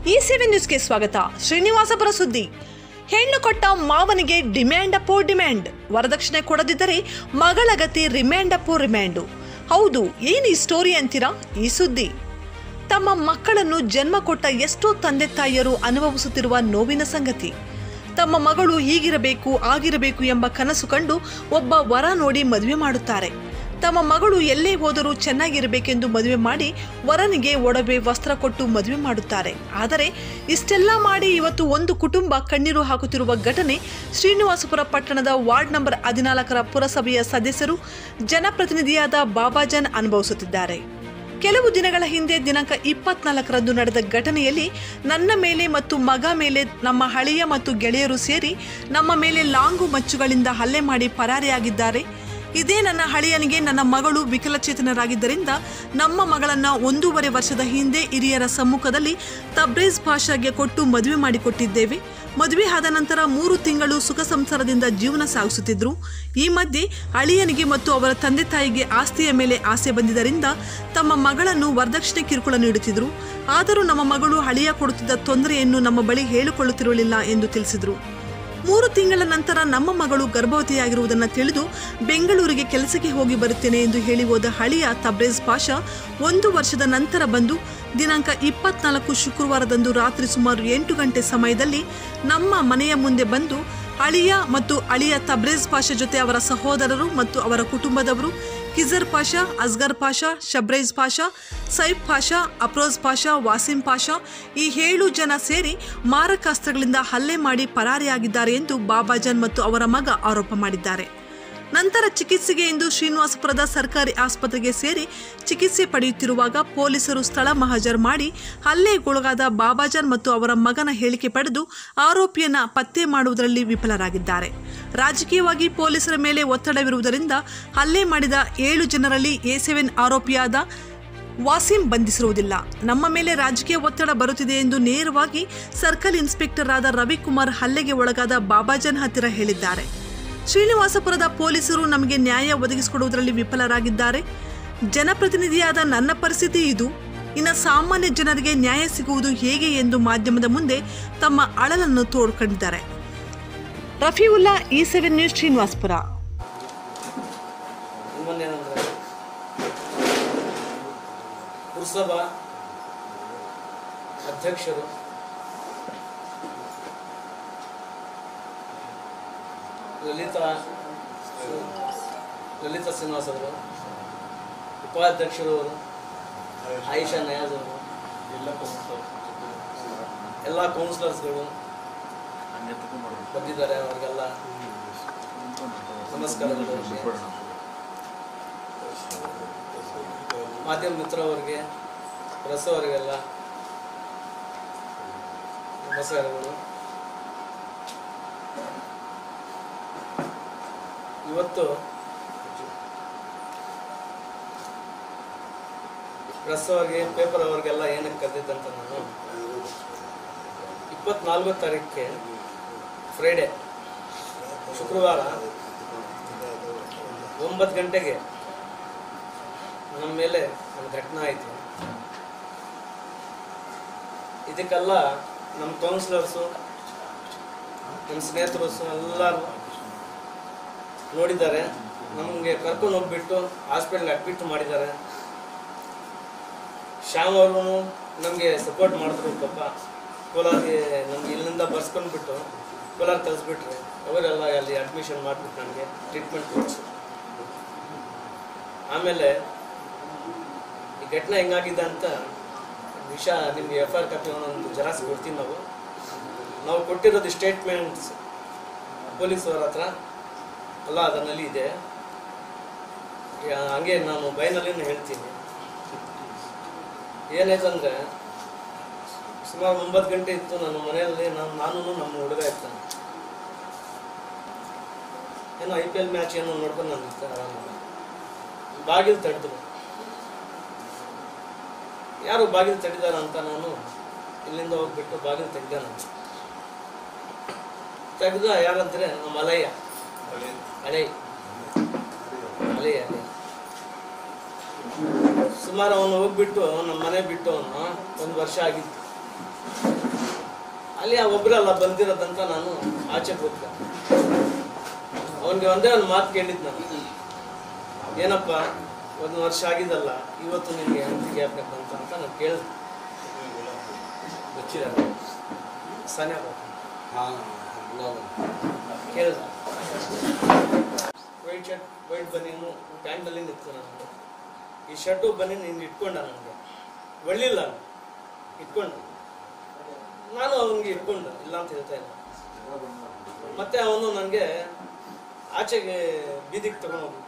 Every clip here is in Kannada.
ಈ ಸೆವೆನ್ ನ್ಯೂಸ್ಗೆ ಸ್ವಾಗತ ಶ್ರೀನಿವಾಸಪುರ ಸುದ್ದಿ ಹೆಣ್ಣು ಕೊಟ್ಟ ಮಾವನಿಗೆ ಡಿಮ್ಯಾಂಡ್ ಅಪ್ಪೋ ಡಿಮ್ಯಾಂಡ್ ವರದಕ್ಷಿಣೆ ಕೊಡದಿದ್ದರೆ ಮಗಳ ಗತಿ ರಿಮ್ಯಾಂಡ್ ಅಪ್ಪೋ ರಿಮ್ಯಾಂಡು ಹೌದು ಏನು ಈ ಸ್ಟೋರಿ ಅಂತೀರಾ ಈ ಸುದ್ದಿ ತಮ್ಮ ಮಕ್ಕಳನ್ನು ಜನ್ಮ ಕೊಟ್ಟ ಎಷ್ಟೋ ತಂದೆ ತಾಯಿಯರು ಅನುಭವಿಸುತ್ತಿರುವ ನೋವಿನ ಸಂಗತಿ ತಮ್ಮ ಮಗಳು ಹೀಗಿರಬೇಕು ಆಗಿರಬೇಕು ಎಂಬ ಕನಸು ಕಂಡು ಒಬ್ಬ ವರ ನೋಡಿ ಮದುವೆ ಮಾಡುತ್ತಾರೆ ತಮ್ಮ ಮಗಳು ಎಲ್ಲೇ ಹೋದರೂ ಚೆನ್ನಾಗಿರಬೇಕೆಂದು ಮದುವೆ ಮಾಡಿ ವರನಿಗೆ ಒಡವೆ ವಸ್ತ್ರ ಕೊಟ್ಟು ಮದುವೆ ಮಾಡುತ್ತಾರೆ ಆದರೆ ಇಷ್ಟೆಲ್ಲ ಮಾಡಿ ಇವತ್ತು ಒಂದು ಕುಟುಂಬ ಕಣ್ಣೀರು ಹಾಕುತ್ತಿರುವ ಘಟನೆ ಶ್ರೀನಿವಾಸಪುರ ಪಟ್ಟಣದ ವಾರ್ಡ್ ನಂಬರ್ ಹದಿನಾಲ್ಕರ ಪುರಸಭೆಯ ಸದಸ್ಯರು ಜನಪ್ರತಿನಿಧಿಯಾದ ಬಾಬಾಜನ್ ಅನುಭವಿಸುತ್ತಿದ್ದಾರೆ ಕೆಲವು ದಿನಗಳ ಹಿಂದೆ ದಿನಾಂಕ ಇಪ್ಪತ್ನಾಲ್ಕರಂದು ನಡೆದ ಘಟನೆಯಲ್ಲಿ ನನ್ನ ಮೇಲೆ ಮತ್ತು ಮಗ ಮೇಲೆ ನಮ್ಮ ಹಳೆಯ ಮತ್ತು ಗೆಳೆಯರು ಸೇರಿ ನಮ್ಮ ಮೇಲೆ ಲಾಂಗು ಮಚ್ಚುಗಳಿಂದ ಹಲ್ಲೆ ಮಾಡಿ ಪರಾರಿಯಾಗಿದ್ದಾರೆ ಇದೇ ನನ್ನ ಹಳೆಯನಿಗೆ ನನ್ನ ಮಗಳು ವಿಕಲಚೇತನರಾಗಿದ್ದರಿಂದ ನಮ್ಮ ಮಗಳನ್ನ ಒಂದೂವರೆ ವರ್ಷದ ಹಿಂದೆ ಹಿರಿಯರ ಸಮ್ಮುಖದಲ್ಲಿ ತಬ್ರೇಜ್ ಪಾಷಾಗೆ ಕೊಟ್ಟು ಮದುವೆ ಮಾಡಿಕೊಟ್ಟಿದ್ದೇವೆ ಮದುವೆ ಆದ ನಂತರ ಮೂರು ತಿಂಗಳು ಸುಖ ಸಂಸಾರದಿಂದ ಜೀವನ ಸಾಗಿಸುತ್ತಿದ್ರು ಈ ಮಧ್ಯೆ ಅಳಿಯನಿಗೆ ಮತ್ತು ಅವರ ತಂದೆ ತಾಯಿಗೆ ಆಸ್ತಿಯ ಮೇಲೆ ಆಸೆ ಬಂದಿದ್ದರಿಂದ ತಮ್ಮ ಮಗಳನ್ನು ವರದಕ್ಷಿಣೆ ಕಿರುಕುಳ ನೀಡುತ್ತಿದ್ರು ಆದರೂ ನಮ್ಮ ಮಗಳು ಅಳಿಯ ಕೊಡುತ್ತಿದ್ದ ತೊಂದರೆಯನ್ನು ನಮ್ಮ ಬಳಿ ಹೇಳಿಕೊಳ್ಳುತ್ತಿರಲಿಲ್ಲ ಎಂದು ತಿಳಿಸಿದರು ಮೂರು ತಿಂಗಳ ನಂತರ ನಮ್ಮ ಮಗಳು ಗರ್ಭವತಿಯಾಗಿರುವುದನ್ನು ತಿಳಿದು ಬೆಂಗಳೂರಿಗೆ ಕೆಲಸಕ್ಕೆ ಹೋಗಿ ಬರುತ್ತೇನೆ ಎಂದು ಹೇಳಿ ಹೋದ ಹಳಿಯ ತಬ್ರೇಜ್ ಪಾಷಾ ಒಂದು ವರ್ಷದ ನಂತರ ಬಂದು ದಿನಾಂಕ ಇಪ್ಪತ್ನಾಲ್ಕು ಶುಕ್ರವಾರದಂದು ರಾತ್ರಿ ಸುಮಾರು ಎಂಟು ಗಂಟೆ ಸಮಯದಲ್ಲಿ ನಮ್ಮ ಮನೆಯ ಮುಂದೆ ಬಂದು ಅಳಿಯ ಮತ್ತು ಅಳಿಯ ತಬ್ರೇಜ್ ಪಾಷಾ ಜೊತೆ ಅವರ ಸಹೋದರರು ಮತ್ತು ಅವರ ಕುಟುಂಬದವರು ಕಿಜರ್ ಪಾಷಾ ಅಸ್ಗರ್ ಪಾಷಾ ಶಬ್ರೇಜ್ ಪಾಷಾ ಸೈಫ್ ಪಾಷಾ ಅಪ್ರೋಜ್ ಪಾಷಾ ವಾಸಿಂ ಪಾಷಾ ಈ ಏಳು ಜನ ಸೇರಿ ಮಾರಕಾಸ್ತ್ರಗಳಿಂದ ಹಲ್ಲೆ ಮಾಡಿ ಪರಾರಿಯಾಗಿದ್ದಾರೆ ಎಂದು ಬಾಬಾಜನ್ ಮತ್ತು ಅವರ ಮಗ ಆರೋಪ ಮಾಡಿದ್ದಾರೆ ನಂತರ ಚಿಕಿತ್ಸೆಗೆ ಎಂದು ಶ್ರೀನಿವಾಸಪುರದ ಸರ್ಕಾರಿ ಆಸ್ಪತ್ರೆಗೆ ಸೇರಿ ಚಿಕಿತ್ಸೆ ಪಡೆಯುತ್ತಿರುವಾಗ ಪೊಲೀಸರು ಸ್ಥಳ ಮಹಜರ್ ಮಾಡಿ ಹಲ್ಲೆಗೊಳಗಾದ ಬಾಬಾಜನ್ ಮತ್ತು ಅವರ ಮಗನ ಹೇಳಿಕೆ ಪಡೆದು ಆರೋಪಿಯನ್ನ ಪತ್ತೆ ಮಾಡುವುದರಲ್ಲಿ ವಿಫಲರಾಗಿದ್ದಾರೆ ರಾಜಕೀಯವಾಗಿ ಪೊಲೀಸರ ಮೇಲೆ ಒತ್ತಡವಿರುವುದರಿಂದ ಹಲ್ಲೆ ಮಾಡಿದ ಏಳು ಜನರಲ್ಲಿ ಎ ಸೆವೆನ್ ಆರೋಪಿಯಾದ ವಾಸಿಂ ಬಂಧಿಸಿರುವುದಿಲ್ಲ ನಮ್ಮ ಮೇಲೆ ರಾಜಕೀಯ ಒತ್ತಡ ಬರುತ್ತಿದೆ ಎಂದು ನೇರವಾಗಿ ಸರ್ಕಲ್ ಇನ್ಸ್ಪೆಕ್ಟರ್ ಆದ ರವಿಕುಮಾರ್ ಹಲ್ಲೆಗೆ ಒಳಗಾದ ಬಾಬಾಜನ್ ಹತ್ತಿರ ಹೇಳಿದ್ದಾರೆ ಶ್ರೀನಿವಾಸಪುರದ ಪೊಲೀಸರು ನಮಗೆ ನ್ಯಾಯ ಒದಗಿಸಿಕೊಡುವುದರಲ್ಲಿ ವಿಫಲರಾಗಿದ್ದಾರೆ ಜನಪ್ರತಿನಿಧಿಯಾದ ನನ್ನ ಪರಿಸ್ಥಿತಿ ಇದು ಇನ್ನು ಸಾಮಾನ್ಯ ಜನರಿಗೆ ನ್ಯಾಯ ಸಿಗುವುದು ಹೇಗೆ ಎಂದು ಮಾಧ್ಯಮದ ಮುಂದೆ ತಮ್ಮ ಅಳಲನ್ನು ತೋಡ್ಕೊಂಡಿದ್ದಾರೆ Rafiulla E seven news Srinivasapura ಇನ್ನೊಂದೇನಂದ್ರೆ ಪುರಸಭಾ ಅಧ್ಯಕ್ಷರು ಲಲಿತಾ ಲಲಿತಾ ಶ್ರೀನಿವಾಸ್ ಅವರು ಉಪಾಧ್ಯಕ್ಷರು ಅವರು ಆಯಿಷಾ ನಯಾಜ್ ಅವರು ಎಲ್ಲ ಕೌನ್ಸಿಲರ್ಸ್ಗಳು ಬಂದಿದ್ದಾರೆ ಅವ್ರಿಗೆಲ್ಲ ನಮಸ್ಕಾರಗಳು ಅವ್ರಿಗೆ. ಮಾಧ್ಯಮ ಮಿತ್ರವರಿಗೆ ಪ್ರೆಸ್ ಅವರಿಗೆಲ್ಲ ನಮಸ್ಕಾರಗಳು ಇವತ್ತು ಪ್ರೆಸ್ ಅವರಿಗೆ ಪೇಪರ್ ಅವ್ರಿಗೆಲ್ಲ ಏನಕ್ಕೆ ಕರೆದಿದ್ದಂತ ನಾನು ಇಪ್ಪತ್ನಾಲ್ಕು ತಾರೀಕಿಗೆ ಫ್ರೈಡೆ ಶುಕ್ರವಾರ ಒಂಬತ್ತು ಗಂಟೆಗೆ ನಮ್ಮ ಮೇಲೆ ಒಂದು ಘಟನೆ ಆಯಿತು ಇದಕ್ಕೆಲ್ಲ ನಮ್ಮ ಕೌನ್ಸಿಲರ್ಸು ನಮ್ಮ ಸ್ನೇಹಿತರು ಎಲ್ಲರೂ ನೋಡಿದ್ದಾರೆ ನಮಗೆ ಕರ್ಕೊಂಡು ಹೋಗ್ಬಿಟ್ಟು ಹಾಸ್ಪಿಟ್ಲ್ಗೆ ಅಡ್ಮಿಟ್ ಮಾಡಿದ್ದಾರೆ ಶ್ಯಾಮ್ ಅವರು ನಮಗೆ ಸಪೋರ್ಟ್ ಮಾಡಿದ್ರು ಪಾಪ ಕೋಲಾರ್ಗೆ ನಮ್ಗೆ ಇಲ್ಲಿಂದ ಬರ್ಸ್ಕೊಂಡ್ಬಿಟ್ಟು ಕೋಲಾರ ಕಳಿಸ್ಬಿಟ್ರೆ ಅವರೆಲ್ಲ ಅಲ್ಲಿ ಅಡ್ಮಿಷನ್ ಮಾಡಿಬಿಟ್ಟು ನನಗೆ ಟ್ರೀಟ್ಮೆಂಟ್ ಕೊಡಿಸು ಆಮೇಲೆ ಈ ಘಟನೆ ಹೆಂಗಾಗಿದೆ ಅಂತ ವಿಷಯ ನಿಮ್ಗೆ ಎಫ್ ಆರ್ ಕಾಪಿ ಒಂದೊಂದು ಜೆರಾಕ್ಸ್ ಕೊಡ್ತೀವಿ ನಾವು ನಾವು ಕೊಟ್ಟಿರೋದು ಸ್ಟೇಟ್ಮೆಂಟ್ಸ್ ಪೊಲೀಸವ್ರ ಹತ್ರ ಅಲ್ಲ ಅದರಲ್ಲಿ ಇದೆ ಯಾ- ಹಂಗೆ ನಾನು ಬೈನಲ್ಲಿನೂ ಹೇಳ್ತೀನಿ ಏನಾಯ್ತಂದ್ರೆ ಸುಮಾರು ಒಂಬತ್ತು ಗಂಟೆ ಇತ್ತು ನನ್ನ ಮನೆಯಲ್ಲಿ ನಾನು ನಾನು ನಮ್ಮ ಹುಡುಗ ಇರ್ತಾನೆ ಏನೋ ಐ ಪಿ ಎಲ್ ಮ್ಯಾಚ್ ಏನೋ ನೋಡ್ಕೊಂಡು ನಾನು ಇರ್ತಾರೆ ಆರಾಮಾಗಿ ಬಾಗಿಲು ತಡೆದ್ರು ಯಾರು ಬಾಗಿಲು ತಡೆದಾರ ಅಂತ ನಾನು ಇಲ್ಲಿಂದ ಹೋಗ್ಬಿಟ್ಟು ಬಾಗಿಲು ತೆಗ್ದೆ ನಾನು ತೆಗ್ದ ಯಾರಂದ್ರೆ ನಮ್ಮ ಅಲಯ್ಯ ಹಳೆ ಅಲಯ್ಯ ಅಲಯ್ಯ ಸುಮಾರು ಅವನು ಹೋಗ್ಬಿಟ್ಟು ನಮ್ಮ ಮನೆ ಬಿಟ್ಟು ಅವನು ಒಂದು ವರ್ಷ ಆಗಿತ್ತು ಅಲ್ಲಿ ಆ ಒಬ್ಬರಲ್ಲ ಬಂದಿರೋದಂತ ನಾನು ಆಚೆ ಹೋಗ್ತೆ ಅವನಿಗೆ ಒಂದೇ ಒಂದು ಮಾತು ಕೇಳಿದ್ದು ನಾನು ಏನಪ್ಪ ಒಂದು ವರ್ಷ ಆಗಿದಲ್ಲ ಇವತ್ತು ನಿನಗೆ ಹೆಂಡತಿಗೆ ಯಾಕೆ ಬಂತ ಅಂತ ನಾನು ಕೇಳಿದೆ ಗೊತ್ತಿಲ್ಲ ಸನ್ಯಾ ಕೇಳಿದ ವೈಟ್ ಶರ್ಟ್ ವೈಟ್ ಬನೀನು ಪ್ಯಾಂಟಲ್ಲಿ ನಿಂತು ನಾನು ಈ ಶರ್ಟು ಬನ್ನಿ ನೀನು ಇಟ್ಕೊಂಡ ನನಗೆ ಒಳ್ಳಿಲ್ಲ ಇಟ್ಕೊಂಡ ನಾನು ಅವನಿಗೆ ಇಟ್ಕೊಂಡ ಇಲ್ಲ ಅಂತ ಹೇಳ್ತಾ ಇಲ್ಲ ಮತ್ತೆ ಅವನು ನನಗೆ ಆಚೆಗೆ ಬೀದಿಗೆ ತಗೊಂಡು ಹೋಗ್ಬಿಟ್ಟು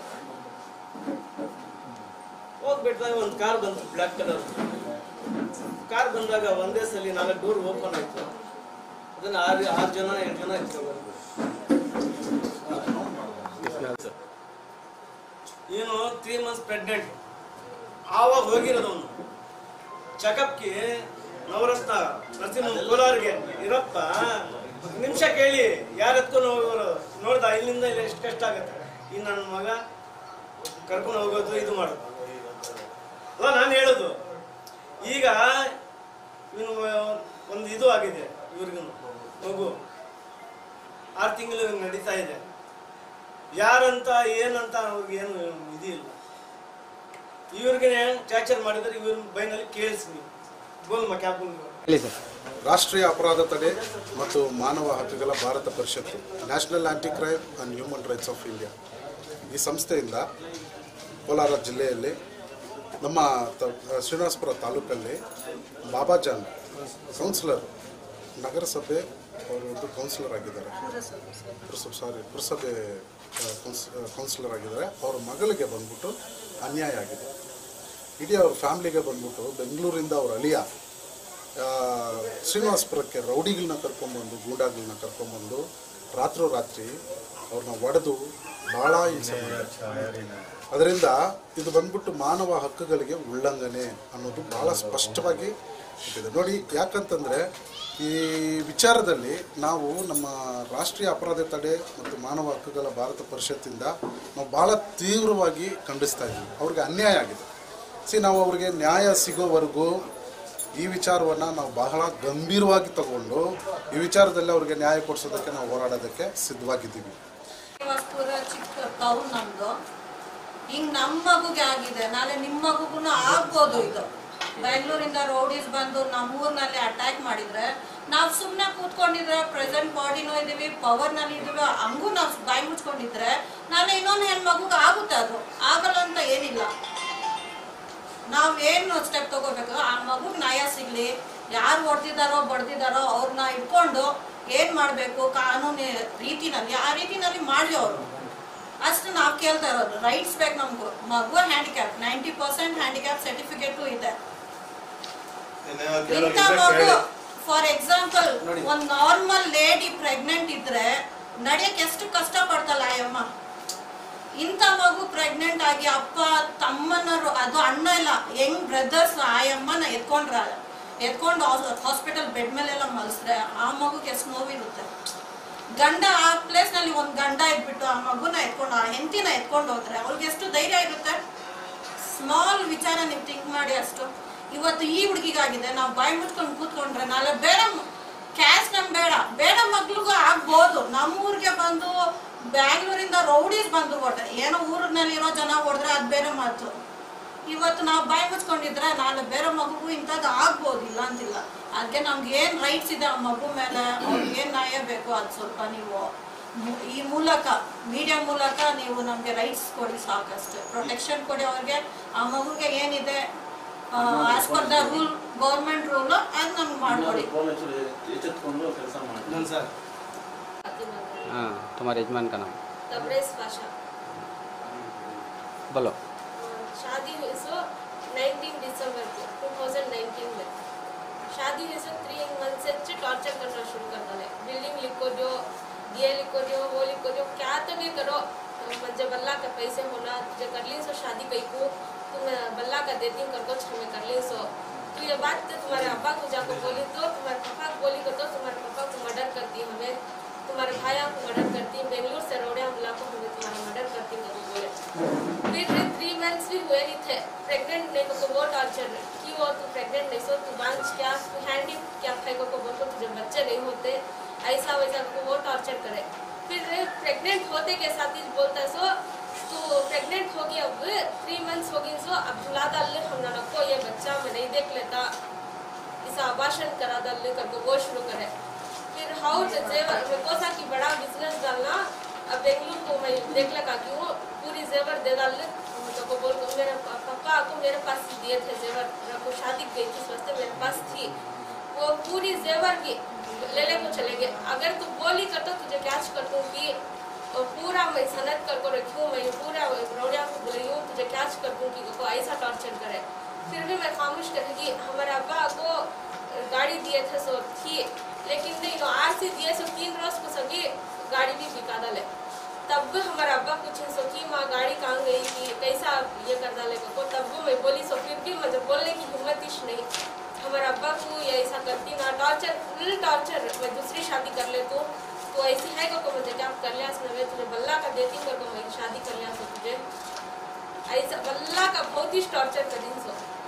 ಹೋಗ್ಬಿಟ್ಟಾಗ ಒಂದು ಕಾರ್ ಬಂತು ಬ್ಲ್ಯಾಕ್ ಕಲರ್ ಕಾರ್ ಬಂದಾಗ ಒಂದೇ ಸಲ ನಾಲ್ಕು ಡೋರ್ ಓಪನ್ ಆಯ್ತು ಅದನ್ನ ಆರು ಆರು ಜನ ಎಂಟು ಜನ ಇಟ್ಕೊಂಡು ಏನು ತ್ರೀ ಮಂತ್ಸ್ ಪ್ರೆಗ್ನೆಂಟ್ ಆವಾಗ ಹೋಗಿರೋದು ಅವನು ಚೆಕಪ್ಗೆ ನವರತ್ನ ನರಸಿಂಹ ಕೋಲಾರ್ಗೆ ಇರಪ್ಪ ನಿಮಿಷ ಕೇಳಿ ಯಾರು ಎತ್ಕೊಂಡು ಹೋಗೋರು ನೋಡ್ದ ಇಲ್ಲಿಂದ ಇಲ್ಲಿ ಎಷ್ಟು ಕಷ್ಟ ಆಗುತ್ತೆ ಈ ನನ್ನ ಮಗ ಕರ್ಕೊಂಡು ಹೋಗೋದು ಇದು ಮಾಡೋದು ಅಲ್ಲ ನಾನು ಹೇಳೋದು ಈಗ ಇವನು ಒಂದು ಇದು ಆಗಿದೆ ಇವ್ರಿಗೂ ಮಗು ಆರು ತಿಂಗಳು ನಡೀತಾ ಇದೆ ಯಾರಂತ ಏನಂತ ಅವ್ರಿಗೆ ಏನು ಇದಿಲ್ಲ ಇವ್ರಿಗೆ ಟಾರ್ಚರ್ ಮಾಡಿದ್ರೆ ಇವ್ರ ಬೈನಲ್ಲಿ ಕೇಳಿಸಿ ಬೋಲ್ ಮಾ ಕ್ಯಾಬ್ ಹೇಳಿ ಸರ್ ರಾಷ್ಟ್ರೀಯ ಅಪರಾಧ ತಡೆ ಮತ್ತು ಮಾನವ ಹಕ್ಕುಗಳ ಭಾರತ ಪರಿಷತ್ತು national anti crime and human rights of India ಈ ಸಂಸ್ಥೆಯಿಂದ ಕೋಲಾರ ಜಿಲ್ಲೆಯಲ್ಲಿ ನಮ್ಮ ತ- ಶ್ರೀನಿವಾಸಪುರ ತಾಲೂಕಲ್ಲಿ ಬಾಬಾಜಾನ್ ಕೌನ್ಸಿಲರ್ ನಗರಸಭೆ ಅವರು ಒಂದು ಕೌನ್ಸಿಲರ್ ಆಗಿದ್ದಾರೆ ಪುರಸಭೆ ಸಾರಿ ಪುರಸಭೆ ಆ, ಕೌನ್ಸ್ ಕೌನ್ಸಿಲರ್ ಆಗಿದ್ದಾರೆ ಅವ್ರ ಮಗಳಿಗೆ ಬಂದ್ಬಿಟ್ಟು ಅನ್ಯಾಯ ಆಗಿದೆ ಇಡೀ ಅವ್ರ ಫ್ಯಾಮ್ಲಿಗೆ ಬಂದ್ಬಿಟ್ಟು ಬೆಂಗಳೂರಿಂದ ಅವ್ರ ಅಳಿಯ ಆ, ಶ್ರೀನಿವಾಸಪುರಕ್ಕೆ ರೌಡಿಗಳನ್ನ ಕರ್ಕೊಂಬಂದು ಗೂಂಡಾಗಳನ್ನ ಕರ್ಕೊಂಬಂದು ರಾತ್ರೋರಾತ್ರಿ ಅವ್ರನ್ನ ಒಡೆದು ಭಾಳ ಹಿಂಸೆ ಮಾಡಿದ್ದಾರೆ ಅದರಿಂದ ಇದು ಬಂದ್ಬಿಟ್ಟು ಮಾನವ ಹಕ್ಕುಗಳಿಗೆ ಉಲ್ಲಂಘನೆ ಅನ್ನೋದು ಭಾಳ ಸ್ಪಷ್ಟವಾಗಿ ಇದೆ ನೋಡಿ ಯಾಕಂತಂದರೆ ಈ ವಿಚಾರದಲ್ಲಿ ನಾವು ನಮ್ಮ ರಾಷ್ಟ್ರೀಯ ಅಪರಾಧ ತಡೆ ಮತ್ತು ಮಾನವ ಹಕ್ಕುಗಳ ಭಾರತ ಪರಿಷತ್ತಿಂದ ನಾವು ಭಾಳ ತೀವ್ರವಾಗಿ ಖಂಡಿಸ್ತಾ ಇದ್ದೀವಿ ಅವ್ರಿಗೆ ಅನ್ಯಾಯ ಆಗಿದೆ ಸಿ ನಾವು ಅವ್ರಿಗೆ ನ್ಯಾಯ ಸಿಗೋವರೆಗೂ ಈ ವಿಚಾರವನ್ನು ನಾವು ಬಹಳ ಗಂಭೀರವಾಗಿ ತಗೊಂಡು ಈ ವಿಚಾರದಲ್ಲಿ ಅವ್ರಿಗೆ ನ್ಯಾಯ ಕೊಡಿಸೋದಕ್ಕೆ ನಾವು ಹೋರಾಡೋದಕ್ಕೆ ಸಿದ್ಧವಾಗಿದ್ದೀವಿ ಶ್ರೀನಿವಾಸ್ಪುರ ಚಿಕ್ಕ ಟೌನ್ ನಮ್ದು ಹಿಂಗ್ ನಮ್ಮ ಮಗುಗೆ ಆಗಿದೆ ನಾಳೆ ನಿಮ್ಮ ಮಗುಗೂ ಆಗ್ಬೋದು ಇದು ಬೆಂಗಳೂರಿಂದ ರೌಡೀಸ್ ಬಂದು ನಮ್ಮೂರಿನಲ್ಲಿ ಅಟ್ಯಾಕ್ ಮಾಡಿದ್ರೆ ನಾವು ಸುಮ್ಮನೆ ಕೂತ್ಕೊಂಡಿದ್ರೆ ಪ್ರೆಸೆಂಟ್ ಬಾಡಿನೂ ಇದೀವಿ ಪವರ್ನಲ್ಲಿ ಇದೀವಿ ಹಂಗೂ ನಾವು ಬಾಯಿ ಮುಚ್ಕೊಂಡಿದ್ರೆ ನಾಳೆ ಇನ್ನೊಂದು ಹೆಣ್ಮಗುಗೆ ಆಗುತ್ತೆ ಅದು ಆಗಲ್ಲ ಅಂತ ಏನಿಲ್ಲ ನಾವೇನು ಸ್ಟೆಪ್ ತಗೋಬೇಕು ಆ ಮಗುಗೆ ನ್ಯಾಯ ಸಿಗ್ಲಿ ಯಾರು ಹೊಡೆದಿದ್ದಾರೋ ಬಡ್ದಿದ್ದಾರೋ ಅವ್ರನ್ನ ಇಟ್ಕೊಂಡು ಏನ್ ಮಾಡಬೇಕು ಕಾನೂನು ರೀತಿನಲ್ಲಿ ಆ ರೀತಿನಲ್ಲಿ ಮಾಡಲಿ ಅವರು ಅಷ್ಟು ನಾವು ಕೇಳ್ತಾ ಇರೋದು ರೈಟ್ಸ್ ಬೇಕು ನಮಗೂ ಮಗು handicap ninety percent handicap certificate ಇದೆ ಇಂಥ ಮಗು ಫಾರ್ ಎಕ್ಸಾಂಪಲ್ ನೋಡಿ. ಒಂದ್ ನಾರ್ಮಲ್ ಲೇಡಿ ಪ್ರೆಗ್ನೆಂಟ್ ಇದ್ರೆ ನಡೆಯಕ್ಕೆ ಎಷ್ಟು ಕಷ್ಟ ಪಡ್ತಲ್ಲ ಅಯ್ಯಮ್ಮ ಇಂಥ ಮಗು ಪ್ರೆಗ್ನೆಂಟ್ ಆಗಿ ಅಪ್ಪ ತಮ್ಮನರು ಅದು ಅಣ್ಣ ಇಲ್ಲ ಯಂಗ್ ಬ್ರದರ್ಸ್ ಆಯಮ್ಮನ ಎತ್ಕೊಂಡ್ರ ಎತ್ಕೊಂಡು ಹಾಸ್ಪಿಟಲ್ ಬೆಡ್ ಮೇಲೆಲ್ಲ ಮಲಸಿದ್ರೆ ಆ ಮಗುಗೆ ಎಷ್ಟು ನೋವಿರುತ್ತೆ ಗಂಡ ಆ ಪ್ಲೇಸ್ ನಲ್ಲಿ ಒಂದ್ ಗಂಡ ಇಟ್ಬಿಟ್ಟು ಆ ಮಗುನ ಎತ್ಕೊಂಡು ಆ ಹೆಂಡತಿನ ಎತ್ಕೊಂಡು ಹೋದ್ರೆ ಅವ್ರಿಗೆ ಎಷ್ಟು ಧೈರ್ಯ ಇರುತ್ತೆ ಸ್ಮಾಲ್ ವಿಚಾರ ನೀವು ಥಿಂಕ್ ಮಾಡಿ ಅಷ್ಟು ಇವತ್ತು ಈ ಹುಡುಗಿಗಾಗಿದೆ ನಾವು ಬಾಯಿ ಮುಚ್ಕೊಂಡು ಕೂತ್ಕೊಂಡ್ರೆ ನಾಳೆ ಬೇರೆ ಕ್ಯಾಶ್ ನಮ್ ಬೇಡ ಬೇರೆ ಮಕ್ಳಿಗೂ ಆಗ್ಬೋದು ನಮ್ಮ ಊರಿಗೆ ಬಂದು ಬ್ಯಾಂಗ್ಳೂರಿಂದ ರೌಡೀಸ್ ಬಂದು ಹೊಡ್ರೆ ಏನೋ ಊರಿನಲ್ಲಿ ಇರೋ ಜನ ಹೊಡೆದ್ರೆ ಅದು ಬೇರೆ ಮಾತು ಇವತ್ತು ನಾವು ಬಾಯಿ ಮುಚ್ಕೊಂಡಿದ್ರೆ ನಾಳೆ ಬೇರೆ ಮಗುಗೂ ಇಂಥದ್ದು ಆಗ್ಬೋದು ಇಲ್ಲ ಅಂತಿಲ್ಲ ಅದಕ್ಕೆ ನಮ್ಗೆ ಏನು ರೈಟ್ಸ್ ಇದೆ ಆ ಮಗು ಮೇಲೆ ಅವ್ರಿಗೆ ಏನು ನ್ಯಾಯ ಬೇಕು ಅದು ಸ್ವಲ್ಪ ನೀವು ಮು- ಈ ಮೂಲಕ ಮೀಡಿಯಾ ಮೂಲಕ ನೀವು ನಮಗೆ ರೈಟ್ಸ್ ಕೊಡಿ ಸಾಕಷ್ಟೇ ಪ್ರೊಟೆಕ್ಷನ್ ಕೊಡಿ ಅವ್ರಿಗೆ ಆ ಮಗುಗೆ ಏನಿದೆ as per the rule government rule ಅದು ನಮ್ಗೆ ಮಾಡ್ಕೊಡಿ ಎಚ್ಚೆತ್ಕೊಂಡು ಕೆಲಸ ಮಾಡಿ ನಾನು ಸರ್ हाँ तुम्हारे यजमान का नाम तबरेज पाशा बोलो शादी हुई सो 19 दिसंबर को 2019 में शादी हुई सो थ्री मंथ से टॉर्चर करना शुरू कर डाले बिल्डिंग लिखो जो ये लिखो जो वो लिखो जो क्या तो नहीं करो तो जब अल्लाह का पैसे होना जो कर ली सो शादी कहीं को तुम बल्ला का देती कर कुछ हमें कर ली सो तो ये बात तो तुम्हारे अब्बा को जाकर बोली तो तुम्हारे पापा को बोली तो तुम्हारे पापा को मर्डर करती हमें तुम्हारे भाई को मर्डर करती बेंगलुरु से रोड़े हमला को हमें तुम्हारा मर्डर करती मधु बोले फिर थ्री मंथ्स भी हुए ही थे प्रेग्नेंट नहीं तो वो टॉर्चर की वो तू प्रेग्नेंट नहीं सो तू बांझ क्या तू हैंडी क्या खाएगा को बोल तुझे बच्चे नहीं होते ऐसा वैसा को वो टॉर्चर करे फिर प्रेग्नेंट होते के साथ ही बोलता है सो तू प्रेग्नेंट होगी अब थ्री मंथ्स होगी सो अब भुला डाल हम को ये बच्चा मैं नहीं देख लेता इसा आभाषण करा डाल करके वो शुरू करे फिर हाउ जेवर मेरे को सा कि बड़ा बिजनेस डालना अब बेंगलुरु को मैं देख लगा कि वो पूरी जेवर दे डाल तो को बोल को मेरे पा- पापा को मेरे पास ही दिए थे जेवर मेरे को शादी गई थी वास्ते मेरे पास थी वो पूरी जेवर की ले ले को चले गए अगर तू बोली करता तुझे कैच कर दूंगी और पूरा मैं सनत कर को रखी हूँ मैं पूरा रौड़िया को बोली हूँ तुझे कैच कर दूंगी को ऐसा टॉर्चर करे फिर भी मैं खामोश करेगी हमारे अब्बा को गाड़ी दिए थे सो थी लेकिन नहीं आर सी दिए सो तीन रोज को सभी गाड़ी भी बिका डाले तब भी हमारा अब्बा पूछे सो कि माँ गाड़ी कहाँ गई कि कैसा ये कर डाले को तब भी मैं बोली सो फिर भी मुझे बोलने की हिम्मत इश नहीं हमारे अब्बा को ये ऐसा करती ना टॉर्चर फुल टॉर्चर मैं दूसरी शादी कर ले तो तो ऐसी है को मुझे क्या कर लिया इसमें मैं तुझे बल्ला का देती हूँ को मैं शादी कर लिया सो तुझे ऐसा बल्ला का बहुत ही टॉर्चर करी सो